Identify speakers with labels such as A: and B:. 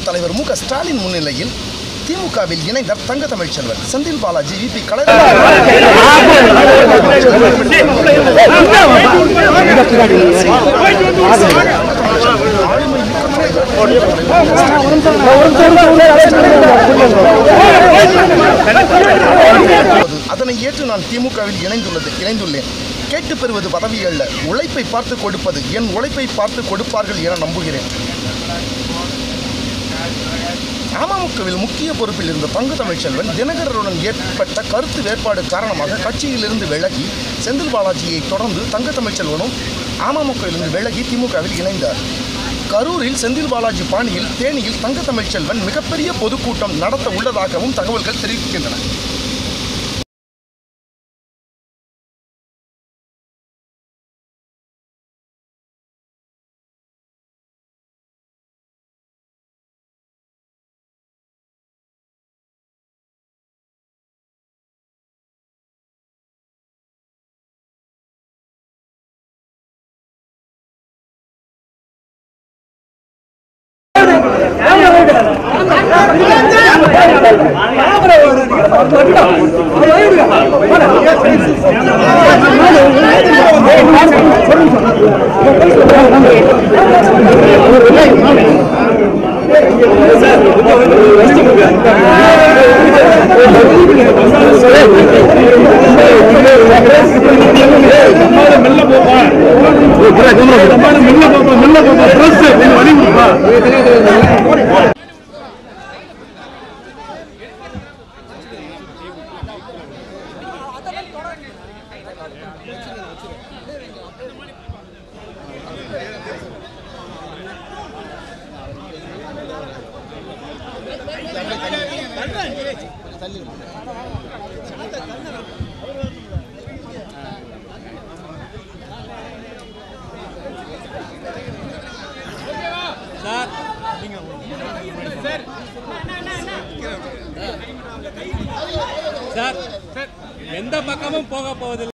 A: தலைவர் மு க ஸ்டாலின் முன்னிலையில் திமுகவில் இணைந்த தங்க தமிழ்ச்செல்வன் செந்தில் பாலாஜி விபி கலை அதனை ஏற்று நான் திமுகவில் இணைந்துள்ளது இணைந்துள்ளேன் கேட்டு பெறுவது பதவி அல்ல உழைப்பை பார்த்து கொடுப்பது என் உழைப்பை பார்த்து கொடுப்பார்கள் என நம்புகிறேன் அமமுகவில் முக்கிய பொறுப்பில் இருந்த தங்க தமிழ்ச்செல்வன் தினகரனுடன் ஏற்பட்ட கருத்து வேறுபாடு காரணமாக கட்சியிலிருந்து விலகி செந்தில் பாலாஜியை தொடர்ந்து தங்க தமிழ்ச்செல்வனும் அமமுகவிலிருந்து விலகி திமுகவில் இணைந்தார் கரூரில் செந்தில் பாலாஜி பாணியில் தேனியில் தங்க தமிழ்ச்செல்வன் மிகப்பெரிய பொதுக்கூட்டம் நடத்த உள்ளதாகவும் தகவல்கள் தெரிவிக்கின்றன
B: சார் எந்த பக்கமும் போக போவதில்லை